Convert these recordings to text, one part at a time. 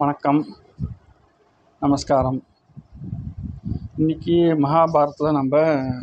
வணக்கம் நமஸ்காரம் இன்னைக்கு மகாபாரதத்தில் நம்ம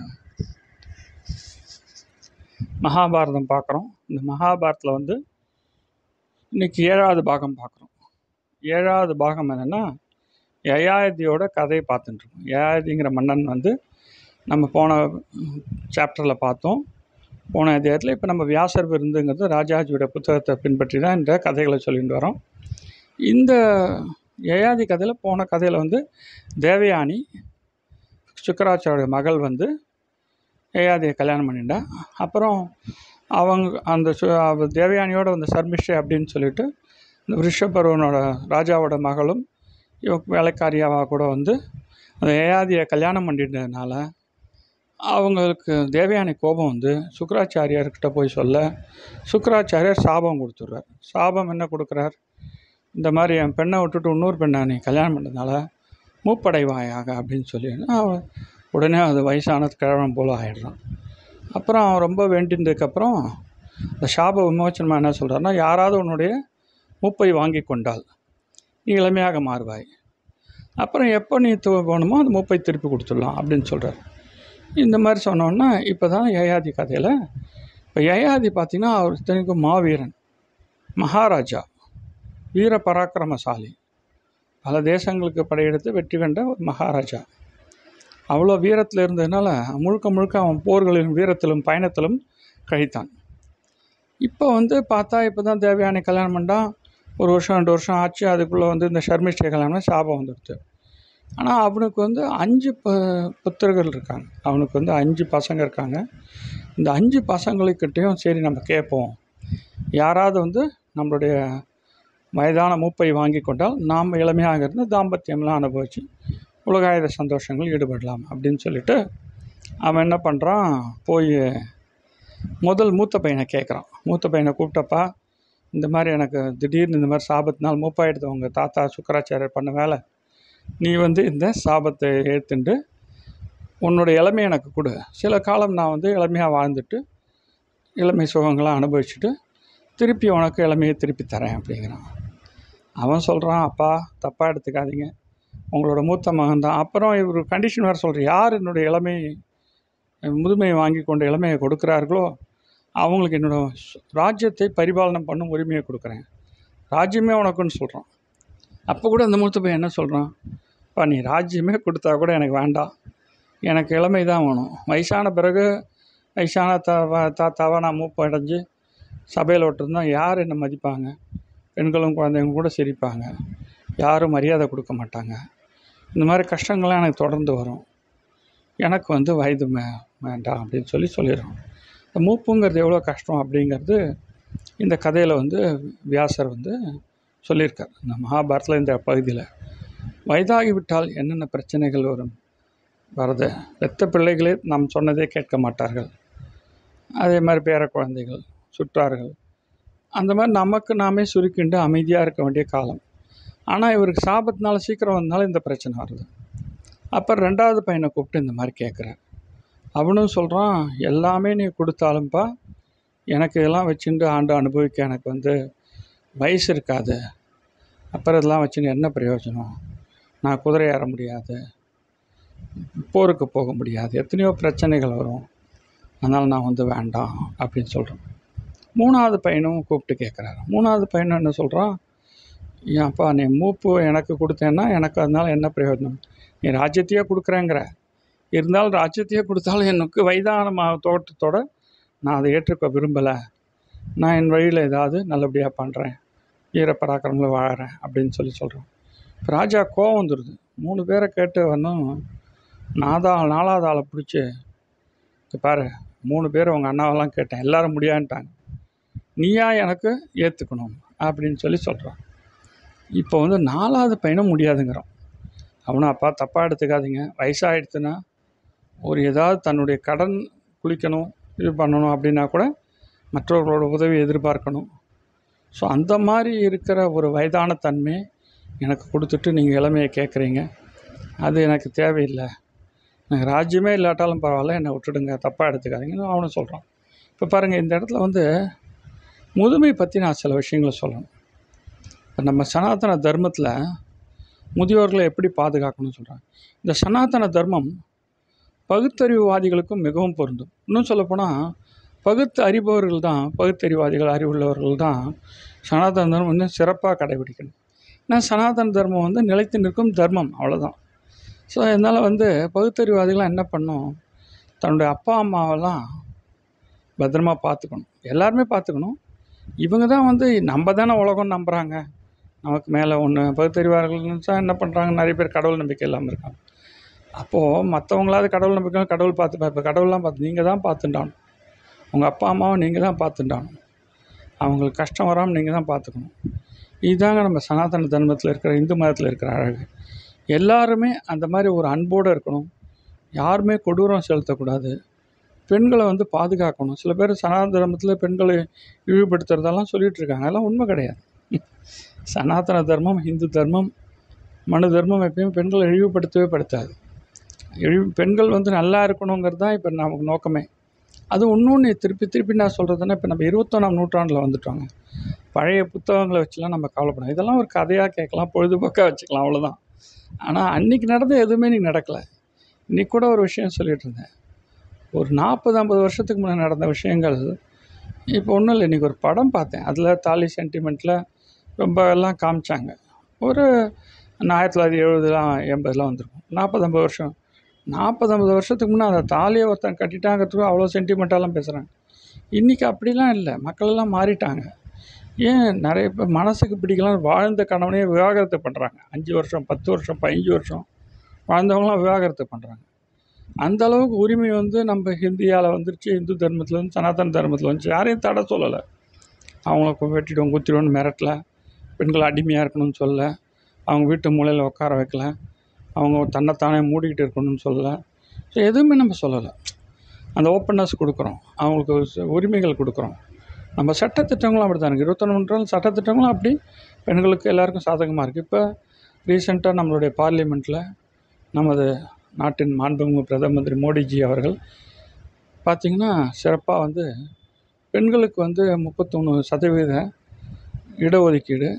மகாபாரதம் பார்க்குறோம் இந்த மகாபாரதத்தில் வந்து இன்னைக்கு ஏழாவது பாகம் பார்க்குறோம் ஏழாவது பாகம் என்னென்னா யயாதியோட கதையை பார்த்துட்டுருக்கோம் யயாதிங்கிற மன்னன் வந்து நம்ம போன சாப்டரில் பார்த்தோம் போன அத்தியாயத்தில் இப்போ நம்ம வியாசர் விருந்துங்கிறது ராஜாஜியோட புத்தகத்தை பின்பற்றி தான் இந்த கதைகளை சொல்லிட்டு வரோம் இந்த யயாதி கதையில் போன கதையில் வந்து தேவயானி சுக்கராச்சாரிய மகள் வந்து யயாதியை கல்யாணம் பண்ணிட்டா அப்புறம் அவங்க அந்த சு அவ தேவயானியோட வந்து சர்மிஷ்டை அப்படின்னு சொல்லிட்டு இந்த ரிஷபருவனோட ராஜாவோட மகளும் இவ வேலைக்காரியாவாக கூட வந்து அந்த யயாதியை கல்யாணம் பண்ணிட்டதுனால அவங்களுக்கு தேவயானி கோபம் வந்து சுக்கராச்சாரியார்கிட்ட போய் சொல்ல சுக்கராச்சாரியார் சாபம் கொடுத்துட்றார் சாபம் என்ன கொடுக்குறார் இந்த மாதிரி என் பெண்ணை விட்டுட்டு இன்னொரு பெண்ணை நீ கல்யாணம் பண்ணதுனால மூப்படைவாயாக அப்படின்னு சொல்லி அவன் உடனே அது வயசான கிழவன் போல் ஆயிடுறான் அப்புறம் அவன் ரொம்ப வேண்டினதுக்கப்புறம் இந்த சாப விமோச்சனமாக என்ன சொல்கிறாருன்னா யாராவது உன்னுடைய மூப்பை வாங்கி கொண்டால் நீ இளமையாக மாறுவாய் அப்புறம் எப்போ நீ து போகணுமோ அந்த மூப்பை திருப்பி கொடுத்துடலாம் அப்படின்னு சொல்கிறார் இந்த மாதிரி சொன்னோன்னா இப்போ தான் யயாதி கதையில் இப்போ யயாதி பார்த்திங்கன்னா அவர் இத்தனைக்கும் மாவீரன் மகாராஜா வீர பராக்கிரமசாலி பல தேசங்களுக்கு படையெடுத்து வெற்றி கண்ட ஒரு மகாராஜா அவ்வளோ வீரத்தில் இருந்ததுனால முழுக்க முழுக்க அவன் போர்களிலும் வீரத்திலும் பயணத்திலும் கழித்தான் இப்போ வந்து பார்த்தா இப்போ தான் தேவையான கல்யாணம் பண்ணால் ஒரு வருஷம் ரெண்டு வருஷம் ஆச்சு அதுக்குள்ளே வந்து இந்த ஷர்மிஷ்டை கல்யாணம் சாபம் வந்துடுது ஆனால் அவனுக்கு வந்து அஞ்சு ப புத்தர்கள் இருக்காங்க அவனுக்கு வந்து அஞ்சு பசங்க இருக்காங்க இந்த அஞ்சு பசங்களுக்கிட்டேயும் சரி நம்ம கேட்போம் யாராவது வந்து நம்மளுடைய வயதான மூப்பை வாங்கி கொண்டால் நாம் இளமையாக இருந்து தாம்பத்தியம்லாம் அனுபவித்து உலகாயுத சந்தோஷங்கள் ஈடுபடலாம் அப்படின்னு சொல்லிட்டு அவன் என்ன பண்ணுறான் போய் முதல் மூத்த பையனை கேட்குறான் மூத்த பையனை கூப்பிட்டப்பா இந்த மாதிரி எனக்கு திடீர்னு இந்த மாதிரி சாபத்தினால் மூப்பாயிடுது உங்கள் தாத்தா சுக்கராச்சாரியர் பண்ண வேலை நீ வந்து இந்த சாபத்தை ஏற்றுண்டு உன்னோட இளமை எனக்கு கொடு சில காலம் நான் வந்து இளமையாக வாழ்ந்துட்டு இளமை சுகங்களாம் அனுபவிச்சுட்டு திருப்பி உனக்கு இளமையை திருப்பி தரேன் அப்படிங்கிறான் அவன் சொல்கிறான் அப்பா தப்பாக எடுத்துக்காதீங்க உங்களோட மூத்த மகன் தான் அப்புறம் இவர் கண்டிஷன் வேறு சொல்கிறார் யார் என்னுடைய இளமை முதுமையை வாங்கி கொண்ட இளமையை கொடுக்குறார்களோ அவங்களுக்கு என்னோட ராஜ்யத்தை பரிபாலனம் பண்ணும் உரிமையை கொடுக்குறேன் ராஜ்யமே உனக்குன்னு சொல்கிறான் அப்போ கூட அந்த மூத்த பையன் என்ன சொல்கிறான் அப்பா நீ ராஜ்யமே கொடுத்தா கூட எனக்கு வேண்டாம் எனக்கு இளமை தான் வேணும் வயசான பிறகு வயசான தாவா தாத்தாவை நான் மூப்பு அடைஞ்சு சபையில் விட்டுருந்தா யார் என்னை மதிப்பாங்க பெண்களும் குழந்தைங்க கூட சிரிப்பாங்க யாரும் மரியாதை கொடுக்க மாட்டாங்க இந்த மாதிரி கஷ்டங்கள்லாம் எனக்கு தொடர்ந்து வரும் எனக்கு வந்து வயது மே வேண்டாம் அப்படின்னு சொல்லி சொல்லிடுறோம் இந்த மூப்புங்கிறது எவ்வளோ கஷ்டம் அப்படிங்கிறது இந்த கதையில் வந்து வியாசர் வந்து சொல்லியிருக்கார் இந்த மகாபாரத்தில் இந்த பகுதியில் வயதாகிவிட்டால் என்னென்ன பிரச்சனைகள் வரும் வருது பெத்த பிள்ளைகளே நாம் சொன்னதே கேட்க மாட்டார்கள் அதே மாதிரி பேர குழந்தைகள் சுற்றார்கள் அந்த மாதிரி நமக்கு நாமே சுருக்கிண்டு அமைதியாக இருக்க வேண்டிய காலம் ஆனால் இவருக்கு சாபத்தினால சீக்கிரம் வந்தனால இந்த பிரச்சனை வருது அப்புறம் ரெண்டாவது பையனை கூப்பிட்டு இந்த மாதிரி கேட்குறார் அவனும் சொல்கிறான் எல்லாமே நீ கொடுத்தாலும்ப்பா எனக்கு இதெல்லாம் வச்சுட்டு ஆண்டு அனுபவிக்க எனக்கு வந்து வயசு இருக்காது அப்புறம் இதெல்லாம் வச்சுன்னு என்ன பிரயோஜனம் நான் குதிரை ஏற முடியாது போருக்கு போக முடியாது எத்தனையோ பிரச்சனைகள் வரும் அதனால் நான் வந்து வேண்டாம் அப்படின்னு சொல்கிறேன் மூணாவது பையனும் கூப்பிட்டு கேட்குறாரு மூணாவது பையனும் என்ன சொல்கிறான் ஏன்ப்பா நீ மூப்பு எனக்கு கொடுத்தேன்னா எனக்கு அதனால் என்ன பிரயோஜனம் நீ ராஜ்யத்தையே கொடுக்குறேங்கிற இருந்தாலும் ராஜ்யத்தையே கொடுத்தாலும் எனக்கு வயதான மா தோட்டத்தோட நான் அதை ஏற்றுக்க விரும்பலை நான் என் வழியில் ஏதாவது நல்லபடியாக பண்ணுறேன் வீர பராக்கிரமில் வாழறேன் அப்படின்னு சொல்லி சொல்கிறேன் இப்போ ராஜா கோவம் வந்துடுது மூணு பேரை கேட்டு வந்தும் நாதா நாலாவது ஆளை பிடிச்சி இங்க பாரு மூணு பேர் உங்கள் அண்ணாவெல்லாம் கேட்டேன் எல்லாரும் முடியான்ட்டாங்க நீயா எனக்கு ஏற்றுக்கணும் அப்படின்னு சொல்லி சொல்கிறான் இப்போ வந்து நாலாவது பையனும் முடியாதுங்கிறான் அவனும் அப்பா தப்பாக எடுத்துக்காதீங்க வயசாகிடுச்சுன்னா ஒரு ஏதாவது தன்னுடைய கடன் குளிக்கணும் இது பண்ணணும் அப்படின்னா கூட மற்றவர்களோட உதவி எதிர்பார்க்கணும் ஸோ அந்த மாதிரி இருக்கிற ஒரு வயதான தன்மை எனக்கு கொடுத்துட்டு நீங்கள் இளமையை கேட்குறீங்க அது எனக்கு தேவையில்லை எனக்கு ராஜ்யமே இல்லாட்டாலும் பரவாயில்ல என்னை விட்டுடுங்க தப்பாக எடுத்துக்காதீங்கன்னு அவனும் சொல்கிறான் இப்போ பாருங்கள் இந்த இடத்துல வந்து முதுமை பற்றி நான் சில விஷயங்களை சொல்லணும் இப்போ நம்ம சனாதன தர்மத்தில் முதியோர்களை எப்படி பாதுகாக்கணும்னு சொல்கிறாங்க இந்த சனாதன தர்மம் பகுத்தறிவுவாதிகளுக்கும் மிகவும் பொருந்தும் இன்னும் சொல்லப்போனால் பகுத்து அறிபவர்கள் தான் பகுத்தறிவாதிகள் அறிவுள்ளவர்கள் தான் சனாதன தர்மம் இன்னும் சிறப்பாக கடைபிடிக்கணும் ஏன்னா சனாதன தர்மம் வந்து நிலைத்து நிற்கும் தர்மம் அவ்வளோதான் ஸோ அதனால் வந்து பகுத்தறிவாதிகள்லாம் என்ன பண்ணும் தன்னுடைய அப்பா அம்மாவெல்லாம் பத்திரமா பார்த்துக்கணும் எல்லாருமே பார்த்துக்கணும் இவங்க தான் வந்து நம்ம தானே உலகம் நம்புகிறாங்க நமக்கு மேலே ஒன்று பகுத்தறிவாளர்கள் தான் என்ன பண்ணுறாங்க நிறைய பேர் கடவுள் நம்பிக்கை இல்லாமல் இருக்காங்க அப்போது மற்றவங்களாவது கடவுள் நம்பிக்கை கடவுள் பார்த்து இப்போ கடவுள்லாம் பார்த்து நீங்கள் தான் பார்த்துட்டாணும் உங்கள் அப்பா அம்மாவை நீங்கள் தான் பார்த்துட்டாணும் அவங்களுக்கு கஷ்டம் வராமல் நீங்கள் தான் பார்த்துக்கணும் இதுதாங்க நம்ம சனாதன தர்மத்தில் இருக்கிற இந்து மதத்தில் இருக்கிற அழகு எல்லாருமே அந்த மாதிரி ஒரு அன்போடு இருக்கணும் யாருமே கொடூரம் செலுத்தக்கூடாது பெண்களை வந்து பாதுகாக்கணும் சில பேர் சனாதன தர்மத்தில் பெண்களை இழிவுபடுத்துறதெல்லாம் சொல்லிட்டு இருக்காங்க அதெல்லாம் உண்மை கிடையாது சனாதன தர்மம் இந்து தர்மம் மனு தர்மம் எப்பயும் பெண்களை இழிவுபடுத்தவே படுத்தாது இழிவு பெண்கள் வந்து நல்லா இருக்கணுங்கிறது தான் இப்போ நமக்கு நோக்கமே அது இன்னொன்று திருப்பி திருப்பி நான் சொல்கிறதுன்னா இப்போ நம்ம இருபத்தொன்னாம் நூற்றாண்டில் வந்துட்டோங்க பழைய புத்தகங்களை வச்சுலாம் நம்ம கவலைப்படணும் இதெல்லாம் ஒரு கதையாக கேட்கலாம் பொழுதுபோக்காக வச்சுக்கலாம் அவ்வளோதான் ஆனால் அன்றைக்கி நடந்த எதுவுமே இன்னைக்கு நடக்கலை இன்னைக்கு கூட ஒரு விஷயம் சொல்லிட்டு இருந்தேன் ஒரு நாற்பது ஐம்பது வருஷத்துக்கு முன்னாடி நடந்த விஷயங்கள் இப்போ ஒன்றும் இல்லை இன்றைக்கி ஒரு படம் பார்த்தேன் அதில் தாலி சென்டிமெண்ட்டில் ரொம்ப எல்லாம் காமிச்சாங்க ஒரு ஆயிரத்தி தொள்ளாயிரத்தி எழுபதுலாம் எண்பதுலாம் வந்திருக்கும் நாற்பது ஐம்பது வருஷம் நாற்பது ஐம்பது வருஷத்துக்கு முன்னே அந்த தாலியை ஒருத்தன் கட்டிட்டாங்கிறதுக்கு அவ்வளோ சென்டிமெண்ட்டாலாம் பேசுகிறாங்க இன்றைக்கி அப்படிலாம் இல்லை மக்கள் எல்லாம் மாறிட்டாங்க ஏன் நிறைய பேர் மனசுக்கு பிடிக்கலாம் வாழ்ந்த கணவனையே விவாகரத்து பண்ணுறாங்க அஞ்சு வருஷம் பத்து வருஷம் பதினஞ்சு வருஷம் வாழ்ந்தவங்களாம் விவாகரத்து பண்ணுறாங்க அந்த அளவுக்கு உரிமை வந்து நம்ம ஹிந்தியால் வந்துருச்சு இந்து தர்மத்தில் வந்து சனாதன தர்மத்தில் வந்துச்சு யாரையும் தடை சொல்லலை அவங்கள வெட்டிடுவோம் குத்திடுவோம்னு மிரட்டல பெண்கள் அடிமையாக இருக்கணும்னு சொல்ல அவங்க வீட்டு மூலையில் உட்கார வைக்கல அவங்க தன்னைத்தானே மூடிக்கிட்டு இருக்கணும்னு சொல்லலை ஸோ எதுவுமே நம்ம சொல்லலை அந்த ஓப்பன்னஸ் கொடுக்குறோம் அவங்களுக்கு ஒரு ச- உரிமைகள் கொடுக்குறோம் நம்ம சட்டத்திட்டங்களும் அப்படி தான் இருக்குது இருபத்தொன்று நூற்றாண்டு சட்டத்திட்டங்களும் அப்படி பெண்களுக்கு எல்லாருக்கும் சாதகமாக இருக்குது இப்போ ரீசெண்டாக நம்மளுடைய பார்லிமெண்ட்டில் நமது நாட்டின் மாண்புமிகு பிரதம மந்திரி மோடிஜி அவர்கள் பார்த்திங்கன்னா சிறப்பாக வந்து பெண்களுக்கு வந்து முப்பத்தொன்று சதவீத இடஒதுக்கீடு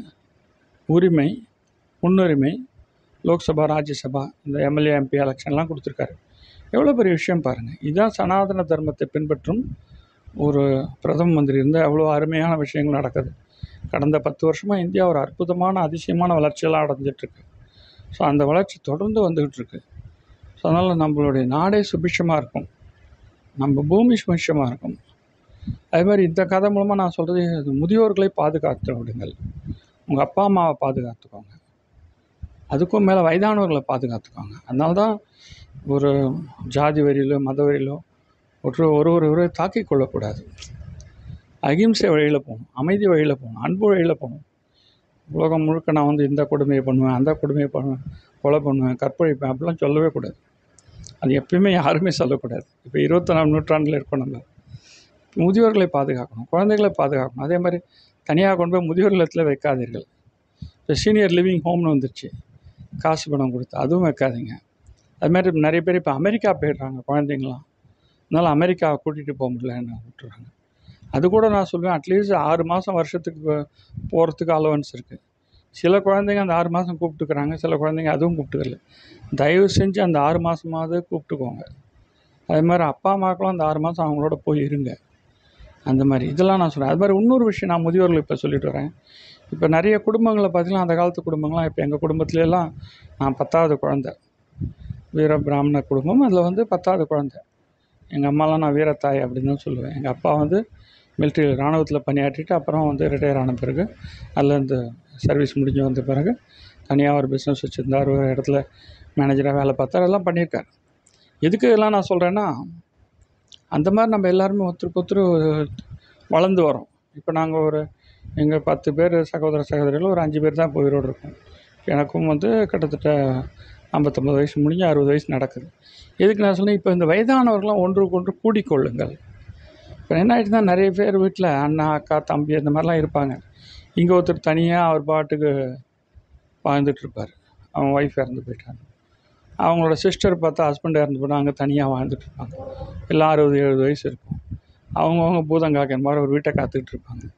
உரிமை முன்னுரிமை லோக்சபா ராஜ்யசபா இந்த எம்எல்ஏ எம்பி எலெக்ஷன்லாம் கொடுத்துருக்காரு எவ்வளோ பெரிய விஷயம் பாருங்கள் இதுதான் சனாதன தர்மத்தை பின்பற்றும் ஒரு பிரதம மந்திரி இருந்தால் எவ்வளோ அருமையான விஷயங்கள் நடக்குது கடந்த பத்து வருஷமாக இந்தியா ஒரு அற்புதமான அதிசயமான வளர்ச்சியெல்லாம் அடைஞ்சிட்ருக்கு ஸோ அந்த வளர்ச்சி தொடர்ந்து வந்துக்கிட்டு இருக்கு ஸோ அதனால் நம்மளுடைய நாடே சுபிட்சமாக இருக்கும் நம்ம பூமி சுபிட்சமாக இருக்கும் அதே மாதிரி இந்த கதை மூலமாக நான் சொல்கிறது இது முதியோர்களை பாதுகாத்து விடுங்கள் உங்கள் அப்பா அம்மாவை பாதுகாத்துக்கோங்க அதுக்கும் மேலே வயதானவர்களை பாதுகாத்துக்கோங்க அதனால தான் ஒரு ஜாதி வரியிலோ மத வரியிலோ ஒரு ஒரு ஒரு ஒரு தாக்கிக் கொள்ளக்கூடாது அகிம்சை வழியில் போகணும் அமைதி வழியில் போகணும் அன்பு வழியில் போகணும் உலகம் முழுக்க நான் வந்து இந்த கொடுமையை பண்ணுவேன் அந்த கொடுமையை பண்ணுவேன் கொலை பண்ணுவேன் கற்பழிப்பேன் அப்படிலாம் சொல்லவே கூடாது அது எப்பயுமே யாருமே சொல்லக்கூடாது இப்போ இருபத்தொன்னாம் நூற்றாண்டில் இருக்கோம் நம்ம முதியோர்களை பாதுகாக்கணும் குழந்தைகளை பாதுகாக்கணும் அதே மாதிரி தனியாக கொண்டு போய் முதியோர் இல்லத்தில் வைக்காதீர்கள் இப்போ சீனியர் லிவிங் ஹோம்னு வந்துருச்சு காசு பணம் கொடுத்து அதுவும் வைக்காதீங்க அது மாதிரி நிறைய பேர் இப்போ அமெரிக்கா போயிடுறாங்க குழந்தைங்களாம் அதனால் அமெரிக்காவை கூட்டிகிட்டு போக முடியலன்னு விட்டுறாங்க அது கூட நான் சொல்லுவேன் அட்லீஸ்ட் ஆறு மாதம் வருஷத்துக்கு போகிறதுக்கு அலவன்ஸ் இருக்குது சில குழந்தைங்க அந்த ஆறு மாதம் கூப்பிட்டுக்கிறாங்க சில குழந்தைங்க அதுவும் கூப்பிட்டுக்கல தயவு செஞ்சு அந்த ஆறு மாதமாவது கூப்பிட்டுக்கோங்க அதே மாதிரி அப்பா அம்மாக்களும் அந்த ஆறு மாதம் அவங்களோட போய் இருங்க அந்த மாதிரி இதெல்லாம் நான் சொல்கிறேன் அது மாதிரி இன்னொரு விஷயம் நான் முதியோர்களுக்கு இப்போ சொல்லிட்டு வரேன் இப்போ நிறைய குடும்பங்களை பார்த்தீங்கன்னா அந்த காலத்து குடும்பங்கள்லாம் இப்போ எங்கள் குடும்பத்துலலாம் நான் பத்தாவது குழந்த வீர பிராமண குடும்பம் அதில் வந்து பத்தாவது குழந்த எங்கள் அம்மாலாம் நான் வீரத்தாய் அப்படின்னு தான் சொல்லுவேன் எங்கள் அப்பா வந்து மிலிட்ரி இராணுவத்தில் பணியாற்றிட்டு அப்புறம் வந்து ரிட்டையர் ஆன பிறகு அதுலேருந்து சர்வீஸ் முடிஞ்சு வந்த பிறகு தனியாக ஒரு பிஸ்னஸ் வச்சுருந்தார் ஒரு இடத்துல மேனேஜராக வேலை பார்த்தார் எல்லாம் பண்ணியிருக்கார் எதுக்கு இதெல்லாம் நான் சொல்கிறேன்னா அந்த மாதிரி நம்ம எல்லாருமே ஒருத்தருக்கு ஒருத்தர் வளர்ந்து வரோம் இப்போ நாங்கள் ஒரு எங்கள் பத்து பேர் சகோதர சகோதரிகள் ஒரு அஞ்சு பேர் தான் இப்போ உயிரோடு இருக்கோம் எனக்கும் வந்து கிட்டத்தட்ட ஐம்பத்தொம்பது வயசு முடிஞ்சு அறுபது வயசு நடக்குது எதுக்கு நான் சொன்னேன் இப்போ இந்த வயதானவர்கள்லாம் ஒன்றுக்கு ஒன்று கூடிக்கொள்ளுங்கள் இப்போ என்ன ஆயிடுச்சுன்னா நிறைய பேர் வீட்டில் அண்ணா அக்கா தம்பி அந்த மாதிரிலாம் இருப்பாங்க இங்கே ஒருத்தர் தனியாக அவர் பாட்டுக்கு வாழ்ந்துட்டு இருப்பார் அவன் ஒய்ஃப் இறந்து போயிட்டாங்க அவங்களோட சிஸ்டர் பார்த்தா ஹஸ்பண்ட் இறந்து போனால் அங்கே தனியாக வாழ்ந்துட்டு இருப்பாங்க எல்லாம் அறுபது எழுபது வயசு இருக்கும் அவங்கவுங்க பூதங்காக்கிற மாதிரி ஒரு வீட்டை காத்துக்கிட்டு இருப்பாங்க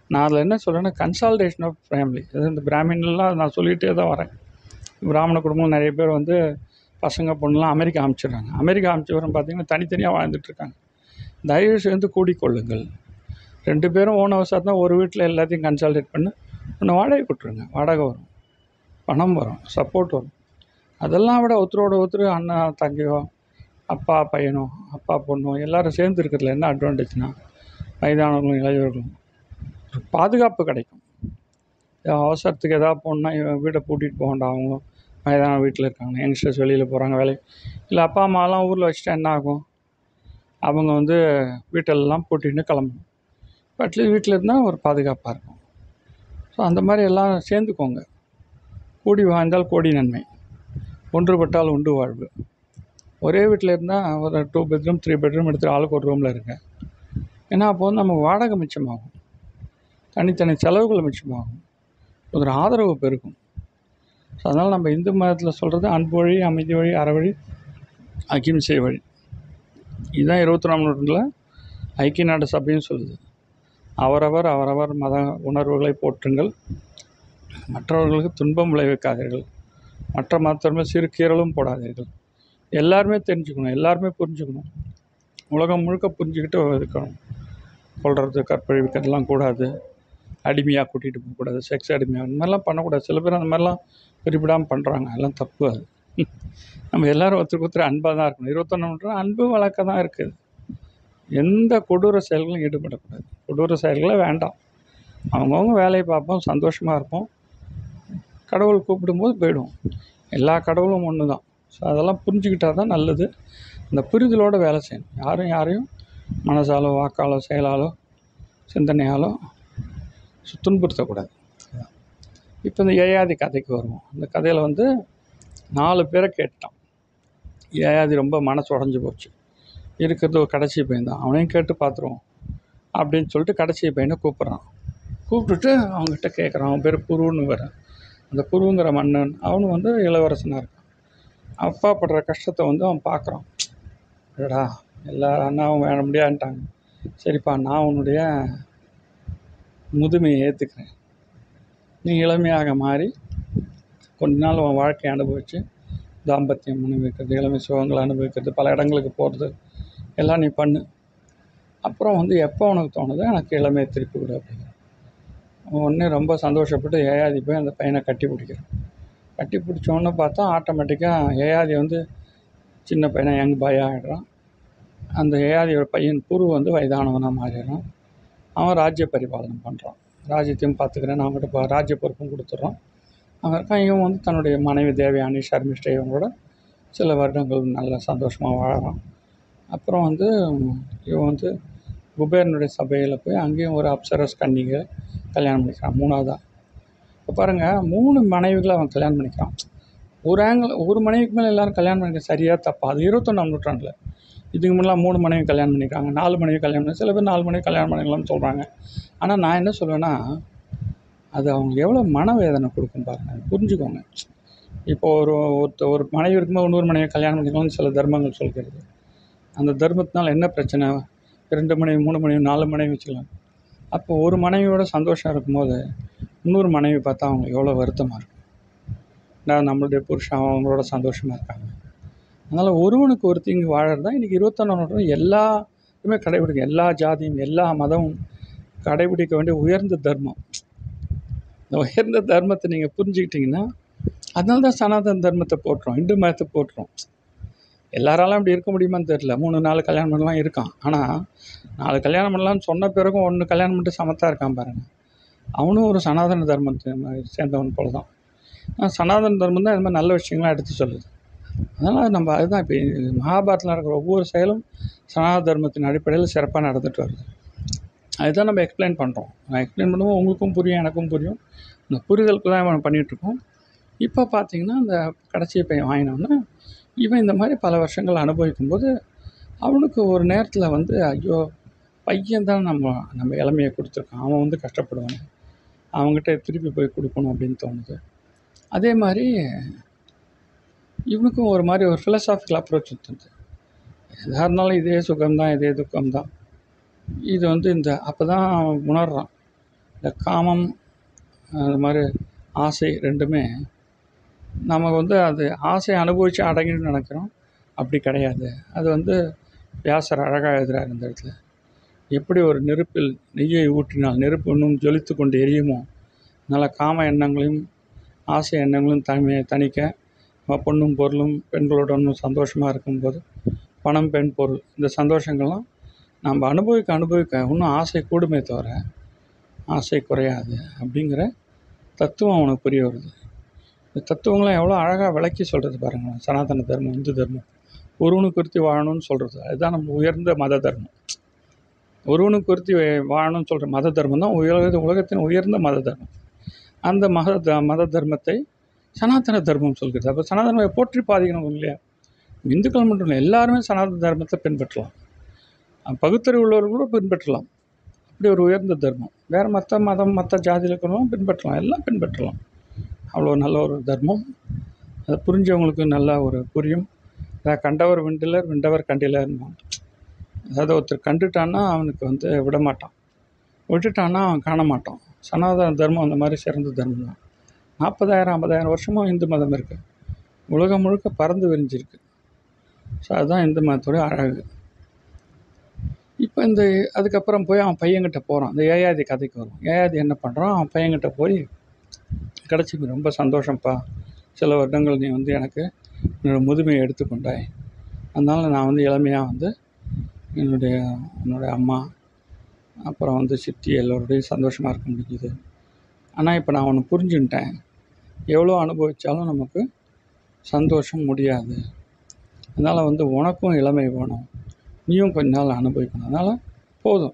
நான் அதில் என்ன சொல்கிறேன்னா கன்சால்டேஷன் ஆஃப் ஃபேமிலி அது இந்த பிராமின்லாம் நான் சொல்லிகிட்டே தான் வரேன் பிராமண குடும்பம் நிறைய பேர் வந்து பசங்க பொண்ணுலாம் அமெரிக்கா அனுப்பிச்சிடுறாங்க அமெரிக்கா அனுப்பிச்சவரும் பார்த்தீங்கன்னா தனித்தனியாக வாழ்ந்துட்டு இருக்காங்க தயவு செய்து கூடிக்கொள்ளுங்கள் ரெண்டு பேரும் ஓன் ஹவுஸாக தான் ஒரு வீட்டில் எல்லாத்தையும் கன்சால்டேட் பண்ணி ஒன்று வாடகை கொடுத்துருங்க வாடகை வரும் பணம் வரும் சப்போர்ட் வரும் அதெல்லாம் விட ஒருத்தரோட ஒருத்தர் அண்ணா தங்கையோ அப்பா பையனோ அப்பா பொண்ணோ எல்லாரும் சேர்ந்து இருக்கிறதுல என்ன அட்வான்டேஜ்னா வயதானவர்களும் இளையவர்களும் ஒரு பாதுகாப்பு கிடைக்கும் ஏதாவது அவசரத்துக்கு எதாவது போகணுன்னா இவன் வீட்டை பூட்டிகிட்டு போக வேண்டாம் அவங்களும் வயதான வீட்டில் இருக்காங்க யங்ஸ்டர்ஸ் வெளியில் போகிறாங்க வேலைக்கு இல்லை அப்பா அம்மாலாம் ஊரில் வச்சுட்டா என்ன ஆகும் அவங்க வந்து வீட்டெல்லாம் பூட்டிட்டு கிளம்பணும் அட்லீஸ்ட் வீட்டில் இருந்தால் ஒரு பாதுகாப்பாக இருக்கும் ஸோ அந்த மாதிரி எல்லாம் சேர்ந்துக்கோங்க கூடி வாழ்ந்தால் கோடி நன்மை ஒன்றுபட்டால் உண்டு வாழ்வு ஒரே வீட்டில் இருந்தால் ஒரு டூ பெட்ரூம் த்ரீ பெட்ரூம் எடுத்து ஆளுக்கு ஒரு ரூமில் இருங்க ஏன்னா அப்போ வந்து நம்ம வாடகை மிச்சமாகும் தனித்தனி செலவுகள் மிச்சமாகும் ஒரு ஆதரவு பெருகும் ஸோ அதனால் நம்ம இந்து மதத்தில் சொல்கிறது அன்பு வழி அமைதி வழி அறவழி அகிம்சை வழி இதுதான் இருபத்தி நாலு நூற்றில் ஐக்கிய நாடு சபையும் சொல்லுது அவரவர் அவரவர் மத உணர்வுகளை போற்றுங்கள் மற்றவர்களுக்கு துன்பம் விளைவிக்காதீர்கள் மற்ற மதத்திறமை சிறு கீறலும் போடாதீர்கள் எல்லாருமே தெரிஞ்சுக்கணும் எல்லாருமே புரிஞ்சுக்கணும் உலகம் முழுக்க புரிஞ்சுக்கிட்டு இருக்கணும் கொள்வது கற்பழிக்கிறதுலாம் கூடாது அடிமையாக கூட்டிகிட்டு போகக்கூடாது செக்ஸ் அடிமையாக அந்த மாதிரிலாம் பண்ணக்கூடாது சில பேர் அந்த மாதிரிலாம் குறிப்பிடாமல் பண்ணுறாங்க எல்லாம் தப்பு அது நம்ம எல்லோரும் ஒருத்தருக்கு ஒருத்தர் அன்பாக தான் இருக்கணும் இருபத்தொன்று அன்பு வழக்க தான் இருக்குது எந்த கொடூர செயல்களும் ஈடுபடக்கூடாது கொடூர செயல்களை வேண்டாம் அவங்கவுங்க வேலையை பார்ப்போம் சந்தோஷமாக இருப்போம் கடவுள் கூப்பிடும்போது போயிடுவோம் எல்லா கடவுளும் ஒன்று தான் ஸோ அதெல்லாம் புரிஞ்சுக்கிட்டா தான் நல்லது அந்த புரிதலோடு வேலை செய்யணும் யாரும் யாரையும் மனசாலோ வாக்காலோ செயலாலோ சிந்தனையாலோ சு- துன்புறுத்தக்கூடாது இப்போ இந்த ஏயாதி கதைக்கு வருவோம் இந்த கதையில் வந்து நாலு பேரை கேட்டான் ஏயாதி ரொம்ப மனசு உடஞ்சி போச்சு இருக்கிறது ஒரு கடைசி பையன் தான் அவனையும் கேட்டு பார்த்துருவோம் அப்படின்னு சொல்லிட்டு கடைசி பையனை கூப்பிட்றான் கூப்பிட்டுட்டு அவங்ககிட்ட கேட்குறான் அவன் பேர் குருன்னு வேற அந்த குருங்கிற மன்னன் அவனும் வந்து இளவரசனாக இருக்கான் அப்பா படுற கஷ்டத்தை வந்து அவன் பார்க்குறான் அடடா எல்லா அண்ணாவும் வேற முடியாதுன்ட்டாங்க சரிப்பா நான் உன்னுடைய முதுமையை ஏற்றுக்கிறேன் நீ இளமையாக மாறி கொஞ்ச நாள் உன் வாழ்க்கையை அனுபவித்து தாம்பத்தியம் அனுபவிக்கிறது இளமை சுகங்களை அனுபவிக்கிறது பல இடங்களுக்கு போகிறது எல்லாம் நீ பண்ணு அப்புறம் வந்து எப்போ உனக்கு தோணுதோ எனக்கு இளமையை திருப்பி கொடு அப்படிங்கிற உடனே ரொம்ப சந்தோஷப்பட்டு ஏயாதி போய் அந்த பையனை கட்டி பிடிக்கிறான் கட்டி பிடிச்சோன்னு பார்த்தா ஆட்டோமேட்டிக்காக ஏயாதி வந்து சின்ன பையனை யங் பாய் ஆகிடுறான் அந்த ஏயாதியோட பையன் குரு வந்து வயதானவனாக மாறிடுறான் அவன் ராஜ்ய பரிபாலனம் பண்ணுறான் ராஜ்யத்தையும் பார்த்துக்கிறேன் நான் அவங்ககிட்ட இப்போ ராஜ்ய பொறுப்பும் கொடுத்துட்றான் அவன் இருக்கான் இவன் வந்து தன்னுடைய மனைவி தேவயானி ஷர்மிஷ்டை இவங்களோட சில வருடங்கள் நல்ல சந்தோஷமாக வாழறான் அப்புறம் வந்து இவன் வந்து குபேரனுடைய சபையில் போய் அங்கேயும் ஒரு அப்சரஸ் கன்னிகை கல்யாணம் பண்ணிக்கிறான் மூணாவதாக இப்போ பாருங்கள் மூணு மனைவிகளை அவன் கல்யாணம் பண்ணிக்கிறான் ஒரு ஆங்கிள் ஒரு மனைவிக்கு மேலே எல்லாரும் கல்யாணம் பண்ணிக்க சரியாக தப்பா அது இருபத்தொன்னாம் நூற்றாண்டில் இதுக்கு முன்னெல்லாம் மூணு மனைவி கல்யாணம் பண்ணிக்கிறாங்க நாலு மனைவி கல்யாணம் பண்ணி சில பேர் நாலு மனைவி கல்யாணம் பண்ணிக்கலாம்னு சொல்கிறாங்க ஆனால் நான் என்ன சொல்வேன்னா அது அவங்களுக்கு எவ்வளோ மனவேதனை கொடுக்கும் பாருங்க புரிஞ்சுக்கோங்க இப்போ ஒரு ஒருத்த ஒரு மனைவி இருக்கும்போது இன்னொரு மனைவி கல்யாணம் பண்ணிக்கலாம்னு சில தர்மங்கள் சொல்கிறது அந்த தர்மத்தினால என்ன பிரச்சனை ரெண்டு மனைவி மூணு மனைவி நாலு மனைவி வச்சுக்கலாம் அப்போ ஒரு மனைவியோட சந்தோஷம் இருக்கும்போது இன்னொரு மனைவி பார்த்தா அவங்க எவ்வளோ வருத்தமாக இருக்கும் நான் நம்மளுடைய புருஷன் அவங்களோட சந்தோஷமாக இருக்காங்க அதனால் ஒருவனுக்கு ஒருத்தி இங்கே வாழறது தான் இன்றைக்கி இருபத்தொன்னாம் நூற்றாண்டு எல்லாருமே கடைபிடிக்கும் எல்லா ஜாதியும் எல்லா மதமும் கடைபிடிக்க வேண்டிய உயர்ந்த தர்மம் இந்த உயர்ந்த தர்மத்தை நீங்கள் புரிஞ்சுக்கிட்டீங்கன்னா அதனால தான் சனாதன தர்மத்தை போட்டுறோம் இந்து மதத்தை போட்டுறோம் எல்லாராலும் அப்படி இருக்க முடியுமான்னு தெரியல மூணு நாலு கல்யாணம் பண்ணலாம் இருக்கான் ஆனால் நாலு கல்யாணம் பண்ணலாம்னு சொன்ன பிறகும் ஒன்று கல்யாணம் பண்ணிட்டு சமத்தாக இருக்கான் பாருங்க அவனும் ஒரு சனாதன தர்மத்தை மாதிரி சேர்ந்தவன் போல தான் ஆனால் சனாதன தர்மம் தான் இது மாதிரி நல்ல விஷயங்கள்லாம் எடுத்து சொல்லுது அதனால் நம்ம அதுதான் இப்போ மகாபாரத்தில் நடக்கிற ஒவ்வொரு செயலும் சனாதன தர்மத்தின் அடிப்படையில் சிறப்பாக நடந்துட்டு வருது அதுதான் நம்ம எக்ஸ்பிளைன் பண்ணுறோம் நான் எக்ஸ்பிளைன் பண்ணும்போது உங்களுக்கும் புரியும் எனக்கும் புரியும் இந்த புரிதலுக்கு தான் இவன் பண்ணிகிட்ருக்கோம் இப்போ பார்த்தீங்கன்னா அந்த கடைசி பையன் வாங்கினோன்னா இவன் இந்த மாதிரி பல வருஷங்கள் அனுபவிக்கும் போது அவனுக்கு ஒரு நேரத்தில் வந்து ஐயோ பையன் தான் நம்ம நம்ம இளமையை கொடுத்துருக்கான் அவன் வந்து கஷ்டப்படுவான் அவங்ககிட்ட திருப்பி போய் கொடுக்கணும் அப்படின்னு தோணுது அதே மாதிரி இவனுக்கும் ஒரு மாதிரி ஒரு ஃபிலசாஃபிக்கல் அப்ரோச் இருந்தது எதாக இருந்தாலும் இதே சுகம்தான் இதே துக்கம்தான் இது வந்து இந்த அப்போ தான் அவன் உணர்றான் இந்த காமம் அது மாதிரி ஆசை ரெண்டுமே நம்ம வந்து அது ஆசையை அனுபவித்து அடங்கின்னு நினைக்கிறோம் அப்படி கிடையாது அது வந்து வியாசர் அழகாக எழுதுறார் இந்த இடத்துல எப்படி ஒரு நெருப்பில் நெய்யை ஊற்றினால் நெருப்பு இன்னும் ஜொலித்து கொண்டு எரியுமோ அதனால் காம எண்ணங்களையும் ஆசை எண்ணங்களும் தனிமையை தணிக்க நம்ம பொண்ணும் பொருளும் பெண்களுடனும் சந்தோஷமாக இருக்கும்போது பணம் பெண் பொருள் இந்த சந்தோஷங்கள்லாம் நம்ம அனுபவிக்க அனுபவிக்க இன்னும் ஆசை கூடுமே தவிர ஆசை குறையாது அப்படிங்கிற தத்துவம் அவனுக்கு புரிய வருது இந்த தத்துவங்களாம் எவ்வளோ அழகாக விளக்கி சொல்கிறது பாருங்களேன் சனாதன தர்மம் இந்து தர்மம் ஒருவனுக்கு குறித்து வாழணும்னு சொல்கிறது அதுதான் நம்ம உயர்ந்த மத தர்மம் ஒருவனுக்கு குறித்து வாழணும்னு சொல்கிற மத தர்மம் தான் உலக உலகத்தின் உயர்ந்த மத தர்மம் அந்த மத த மத தர்மத்தை சனாதன தர்மம் சொல்கிறது அப்போ சனாதனத்தை போற்றி பாதிக்கணும் இல்லையா இந்துக்கள் மட்டும் இல்லை எல்லாருமே சனாதன தர்மத்தை பின்பற்றலாம் அஹ் பகுத்தறிவு உள்ளவர்கள் கூட பின்பற்றலாம் அப்படி ஒரு உயர்ந்த தர்மம் வேறு மற்ற மதம் மற்ற ஜாதியில் இருக்கிறவங்க பின்பற்றலாம் எல்லாம் பின்பற்றலாம் அவ்வளோ நல்ல ஒரு தர்மம் அதை புரிஞ்சவங்களுக்கு நல்ல ஒரு புரியும் அதாவது கண்டவர் விண்டிலர் விண்டவர் கண்டிலர்னு அதாவது ஒருத்தர் கண்டுட்டான்னா அவனுக்கு வந்து விட மாட்டான் விட்டுட்டான்னா அவன் காண மாட்டான் சனாதன தர்மம் அந்த மாதிரி சிறந்த தர்மம் தான் நாற்பதாயிரம் ஐம்பதாயிரம் வருஷமும் இந்து மதம் இருக்குது உலகம் முழுக்க பறந்து விரிஞ்சிருக்கு ஸோ அதுதான் இந்து மதத்தோட அழகு இப்போ இந்த அதுக்கப்புறம் போய் அவன் பையன்கிட்ட போகிறான் இந்த ஏயாதி கதைக்கு வரும் ஏயாதி என்ன பண்ணுறான் அவன் பையன்கிட்ட போய் கிடச்சி ரொம்ப சந்தோஷம்ப்பா சில வருடங்கள் நீ வந்து எனக்கு என்னோடய முதுமையை எடுத்துக்கொண்டாய் அதனால் நான் வந்து இளமையாக வந்து என்னுடைய என்னுடைய அம்மா அப்புறம் வந்து சித்தி எல்லோருடையும் சந்தோஷமாக இருக்க முடிஞ்சுது ஆனால் இப்போ நான் ஒன்று புரிஞ்சுன்ட்டேன் எவ்வளோ அனுபவித்தாலும் நமக்கு சந்தோஷம் முடியாது அதனால் வந்து உனக்கும் இளமை வேணும் நீயும் கொஞ்ச நாள் அனுபவிக்கணும் அதனால் போதும்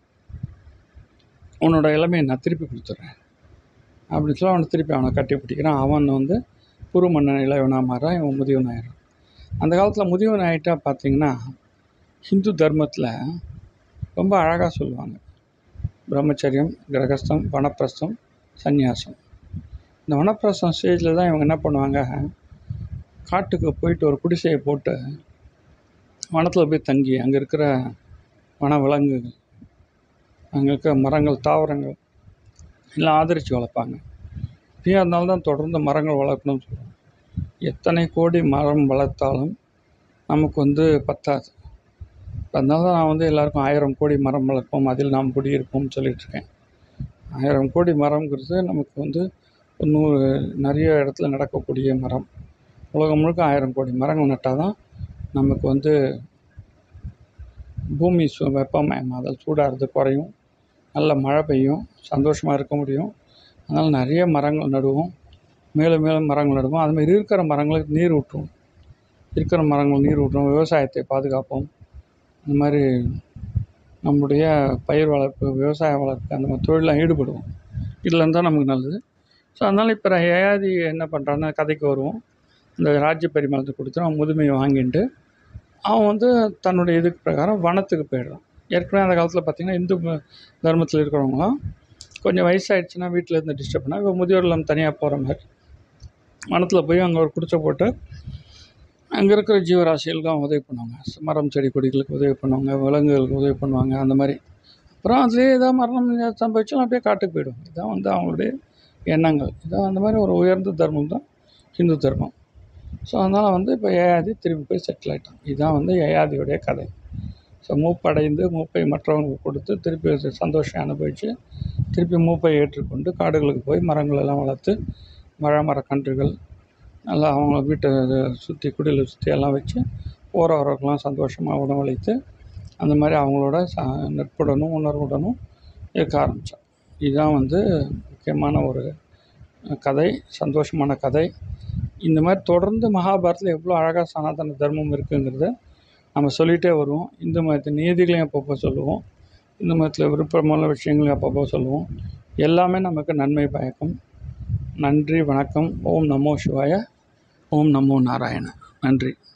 உன்னோட இளமையை நான் திருப்பி கொடுத்துட்றேன் அப்படின்னு சொல்லி அவனை திருப்பி அவனை கட்டி பிடிக்கிறான் அவன் வந்து புரு மன்னன் இளையவனாக மாறான் இவன் முதியவன் ஆயிடுறான் அந்த காலத்தில் முதியவன் ஆகிட்டா பார்த்தீங்கன்னா ஹிந்து தர்மத்தில் ரொம்ப அழகாக சொல்லுவாங்க பிரம்மச்சரியம் கிரகஸ்தம் வனப்பிரஸ்தம் சந்நியாசம் இந்த வனப்பிரஸ்தம் ஸ்டேஜில் தான் இவங்க என்ன பண்ணுவாங்க காட்டுக்கு போயிட்டு ஒரு குடிசையை போட்டு வனத்தில் போய் தங்கி அங்கே இருக்கிற வன விலங்குகள் அங்கே இருக்கிற மரங்கள் தாவரங்கள் எல்லாம் ஆதரித்து வளர்ப்பாங்க இப்பயும் அதனால தான் தொடர்ந்து மரங்கள் வளர்க்கணும்னு சொல்லுவாங்க எத்தனை கோடி மரம் வளர்த்தாலும் நமக்கு வந்து பத்தாது அதனால தான் நான் வந்து எல்லாருக்கும் ஆயிரம் கோடி மரம் வளர்ப்போம் அதில் நாம் குடியிருப்போம்னு சொல்லிட்டு இருக்கேன் ஆயிரம் கோடி மரம்ங்கிறது நமக்கு வந்து ஒரு நூறு நிறைய இடத்துல நடக்கக்கூடிய மரம் உலகம் முழுக்க ஆயிரம் கோடி மரங்கள் நட்டால் தான் நமக்கு வந்து பூமி சு வெப்பமயமாதல் சூடாகிறது குறையும் நல்ல மழை பெய்யும் சந்தோஷமாக இருக்க முடியும் அதனால் நிறைய மரங்கள் நடுவோம் மேலும் மேலும் மரங்கள் நடுவோம் அதுமாதிரி இருக்கிற மரங்களுக்கு நீர் ஊற்றுவோம் இருக்கிற மரங்கள் நீர் ஊற்றுவோம் விவசாயத்தை பாதுகாப்போம் இந்த மாதிரி நம்முடைய பயிர் வளர்ப்பு விவசாய வளர்ப்பு அந்த மாதிரி தொழிலில் ஈடுபடுவோம் இதில் இருந்தால் நமக்கு நல்லது ஸோ அதனால் இப்போ ஏயாதி என்ன பண்ணுறான்னா கதைக்கு வருவோம் இந்த ராஜ்ய பரிமாணத்தை கொடுத்து அவன் முதுமையை வாங்கிட்டு அவன் வந்து தன்னுடைய இதுக்கு பிரகாரம் வனத்துக்கு போயிடுறான் ஏற்கனவே அந்த காலத்தில் பார்த்திங்கன்னா இந்து ம- தர்மத்தில் இருக்கிறவங்களாம் கொஞ்சம் வயசாயிடுச்சுன்னா வீட்டில் இருந்து டிஸ்டர்ப் பண்ணால் இப்போ முதியோர் இல்லம் தனியாக போகிற மாதிரி வனத்தில் போய் அங்கே ஒரு குடிசை போட்டு அங்கே இருக்கிற ஜீவராசிகளுக்கு அவங்க உதவி பண்ணுவாங்க மரம் செடி கொடிகளுக்கு உதவி பண்ணுவாங்க விலங்குகளுக்கு உதவி பண்ணுவாங்க அந்த மாதிரி அப்புறம் அதுலேயே ஏதாவது மரணம் ஏதாவது சம்பவிச்சாலும் அப்படியே காட்டுக்கு போயிடும் இதான் வந்து அவங்களுடைய எண்ணங்கள் இதான் அந்த மாதிரி ஒரு உயர்ந்த தர்மம் தான் ஹிந்து தர்மம் ஸோ அதனால் வந்து இப்போ ஏயாதி திருப்பி போய் செட்டில் ஆகிட்டான் இதுதான் வந்து ஏயாதியுடைய கதை ஸோ மூப்படைந்து மூப்பை மற்றவங்களுக்கு கொடுத்து திருப்பி அது சந்தோஷம் அனுபவித்து திருப்பி மூப்பை ஏற்றுக்கொண்டு காடுகளுக்கு போய் மரங்கள் எல்லாம் வளர்த்து மழை மரக்கன்றுகள் நல்லா அவங்க வீட்டை சுற்றி குடிலை சுற்றி எல்லாம் வச்சு போகிற வரவங்களுக்கெல்லாம் சந்தோஷமாக உணவளித்து அந்த மாதிரி அவங்களோட ச நட்புடனும் உணர்வுடனும் இருக்க ஆரம்பித்தான் இதுதான் வந்து முக்கியமான ஒரு கதை சந்தோஷமான கதை இந்த மாதிரி தொடர்ந்து மகாபாரதத்தில் எவ்வளோ அழகாக சனாதன தர்மம் இருக்குங்கிறத நம்ம சொல்லிகிட்டே வருவோம் இந்து மதத்தின் நீதிகளையும் அப்பப்போ சொல்லுவோம் இந்து மதத்தில் விருப்பமான விஷயங்களையும் அப்பப்போ சொல்லுவோம் எல்லாமே நமக்கு நன்மை பயக்கும் நன்றி வணக்கம் ஓம் நமோ சிவாய ஓம் நமோ நாராயண நன்றி